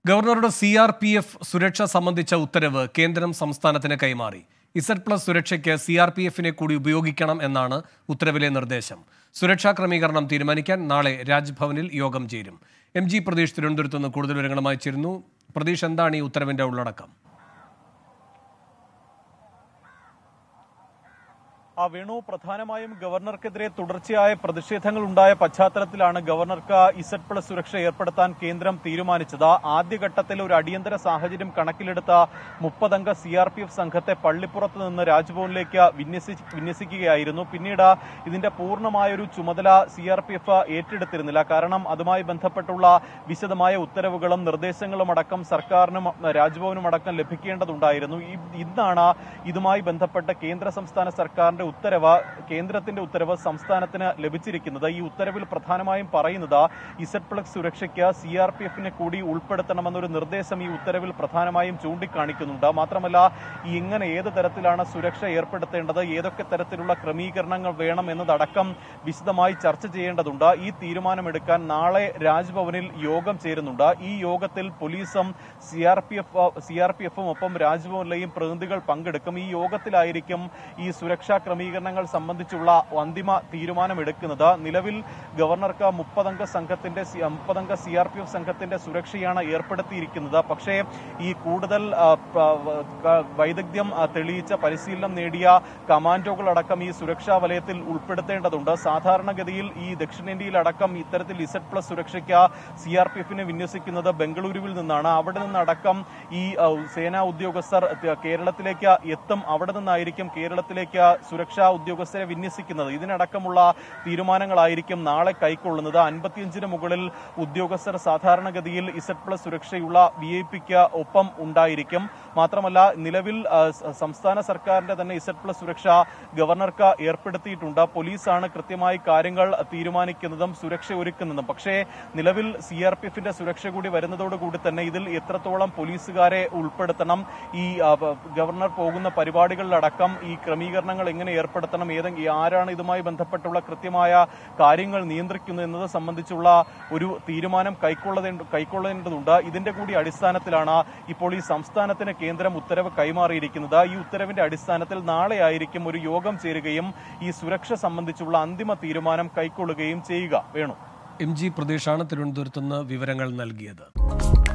ഗവർണറുടെ C R P F സുരക്ഷ സംബന്ധിച്ച ഉത്തരവ് കേന്ദ്രം സംസ്ഥാനത്തിന് കൈമാറി ഇസഡ് പ്ലസ് സുരക്ഷയ്ക്ക് സി ആർ പി എഫിനെ കൂടി ഉപയോഗിക്കണം എന്നാണ് ഉത്തരവിലെ നിർദ്ദേശം സുരക്ഷാ ക്രമീകരണം തീരുമാനിക്കാൻ നാളെ രാജ്ഭവനിൽ യോഗം ചേരും എം ജി പ്രതീഷ് തിരുവനന്തപുരത്ത് നിന്ന് കൂടുതൽ വിവരങ്ങളുമായി ചേരുന്നു പ്രതീഷ് എന്താണ് ഈ ഉത്തരവിന്റെ ഉള്ളടക്കം ആ വേണു പ്രധാനമായും ഗവർണർക്കെതിരെ തുടർച്ചയായ പ്രതിഷേധങ്ങൾ ഉണ്ടായ പശ്ചാത്തലത്തിലാണ് ഗവർണർക്ക് ഇസഡ് പ്ലസ് സുരക്ഷ ഏർപ്പെടുത്താൻ കേന്ദ്രം തീരുമാനിച്ചത് ആദ്യഘട്ടത്തിൽ ഒരു അടിയന്തര സാഹചര്യം കണക്കിലെടുത്ത മുപ്പതംഗ സി ആർ പി എഫ് സംഘത്തെ പള്ളിപ്പുറത്ത് നിന്ന് രാജ്ഭവനിലേക്ക് വിന്യസി വിന്യസിക്കുകയായിരുന്നു പിന്നീട് ഇതിന്റെ പൂർണ്ണമായ ഒരു ചുമതല സി ആർ പി എഫ് ഏറ്റെടുത്തിരുന്നില്ല കാരണം അതുമായി ബന്ധപ്പെട്ടുള്ള വിശദമായ ഉത്തരവുകളും നിർദ്ദേശങ്ങളും അടക്കം സർക്കാരിനും രാജ്ഭവനും അടക്കം ലഭിക്കേണ്ടതുണ്ടായിരുന്നു ഈ- ഇന്നാണ് ഇതുമായി ബന്ധപ്പെട്ട കേന്ദ്ര സംസ്ഥാന സർക്കാരിന്റെ ഉത്തരവ് കേന്ദ്രത്തിന്റെ ഉത്തരവ് സംസ്ഥാനത്തിന് ലഭിച്ചിരിക്കുന്നത് ഈ ഉത്തരവിൽ പ്രധാനമായും പറയുന്നത് ഇസഡ് പ്ലസ് സുരക്ഷയ്ക്ക് സി ആർ പി എഫിനെ കൂടി ഉൾപ്പെടുത്തണമെന്നൊരു നിർദ്ദേശം ഈ ഉത്തരവിൽ പ്രധാനമായും ചൂണ്ടിക്കാണിക്കുന്നുണ്ട് മാത്രമല്ല ഈ എങ്ങനെ ഏത് തരത്തിലാണ് സുരക്ഷ ഏർപ്പെടുത്തേണ്ടത് ഏതൊക്കെ തരത്തിലുള്ള ക്രമീകരണങ്ങൾ വേണം എന്നതടക്കം വിശദമായി ചർച്ച ചെയ്യേണ്ടതുണ്ട് ഈ തീരുമാനമെടുക്കാൻ നാളെ രാജ്ഭവനിൽ യോഗം ചേരുന്നുണ്ട് ഈ യോഗത്തിൽ പോലീസും C R P F C R P എഫും ഒപ്പം രാജ്ഭവനിലെയും പ്രതിനിധികൾ പങ്കെടുക്കും ഈ യോഗത്തിലായിരിക്കും ഈ സുരക്ഷാ ക്രമീകരണങ്ങൾ സംബന്ധിച്ചുള്ള അന്തിമ തീരുമാനമെടുക്കുന്നത് നിലവിൽ ഗവർണർക്ക് മുപ്പതംഗ സംഘത്തിന്റെ സി- മുപ്പതംഗ സി ആർ പി എഫ് സംഘത്തിന്റെ സുരക്ഷയാണ് ഏർപ്പെടുത്തിയിരിക്കുന്നത് പക്ഷേ ഈ കൂടുതൽ ആ, പ- ക- വൈദഗ്ധ്യം ആ, തെളിയിച്ച പരിശീലനം നേടിയ കമാൻഡോകളടക്കം ഈ സുരക്ഷാ വലയത്തിൽ ഉൾപ്പെടുത്തേണ്ടതുണ്ട് സാധാരണഗതിയിൽ ഈ ദക്ഷിണേന്ത്യയിലടക്കം ഇത്തരത്തിൽ ഇസഡ് പ്ലസ് സുരക്ഷയ്ക്ക് സി ആർ പി എഫിനെ വിന്യസിക്കുന്നത് ബംഗളൂരുവിൽ നിന്നാണ് അവിടെ നിന്നടക്കം ഈ ആ, സേനാ ഉദ്യോഗസ്ഥർ ത- കേരളത്തിലേക്ക് എത്തും അവിടെ നിന്നായിരിക്കും കേരളത്തിലേക്ക് സുരക്ഷാ ഉദ്യോഗസ്ഥരെ വിന്യസിക്കുന്നത് ഇതിനടക്കമുള്ള തീരുമാനങ്ങളായിരിക്കും നാളെ കൈക്കൊള്ളുന്നത് അൻപത്തിയഞ്ചിന് മുകളിൽ ഉദ്യോഗസ്ഥർ സാധാരണഗതിയിൽ ഇസഡ് പ്ലസ് സുരക്ഷയുള്ള വി ഐ പിക്ക് ഒപ്പം ഉണ്ടായിരിക്കും മാത്രമല്ല നിലവിൽ ആ, സ- സംസ്ഥാന സർക്കാരിന്റെ തന്നെ ഇസഡ് പ്ലസ് സുരക്ഷ ഗവർണർക്ക് ഏർപ്പെടുത്തിയിട്ടുണ്ട് പോലീസാണ് കൃത്യമായി കാര്യങ്ങൾ തീരുമാനിക്കുന്നതും സുരക്ഷ ഒരുക്കുന്നതും പക്ഷേ നിലവിൽ സി ആർ പി എഫിന്റെ സുരക്ഷ കൂടി വരുന്നതോടുകൂടി തന്നെ ഇതിൽ എത്രത്തോളം പോലീസുകാരെ ഉൾപ്പെടുത്തണം ഈ ആ, പ- ഗവർണർ പോകുന്ന പരിപാടികളിലടക്കം ഈ ക്രമീകരണങ്ങൾ എങ്ങനെ ഏർപ്പെടുത്തണം ഏതെങ്കിലും ആരാണ് ഇതുമായി ബന്ധപ്പെട്ടുള്ള കൃത്യമായ കാര്യങ്ങൾ നിയന്ത്രിക്കുന്നത് എന്നത് സംബന്ധിച്ചുള്ള ഒരു തീരുമാനം കൈക്കൊള്ളേണ്ട കൈക്കൊള്ളേണ്ടതുണ്ട് ഇതിന്റെ കൂടി അടിസ്ഥാനത്തിലാണ് ഇപ്പോൾ ഈ സംസ്ഥാനത്തിന് കേന്ദ്രം ഉത്തരവ് കൈമാറിയിരിക്കുന്നത് ഈ ഉത്തരവിന്റെ അടിസ്ഥാനത്തിൽ നാളെയായിരിക്കും ഒരു യോഗം ചേരുകയും ഈ സുരക്ഷ സംബന്ധിച്ചുള്ള അന്തിമ തീരുമാനം കൈക്കൊള്ളുകയും ചെയ്യുക വേണു എം ജി പ്രതീഷാണ് തിരുവനന്തപുരത്ത് നിന്ന് വിവരങ്ങൾ നൽകിയത്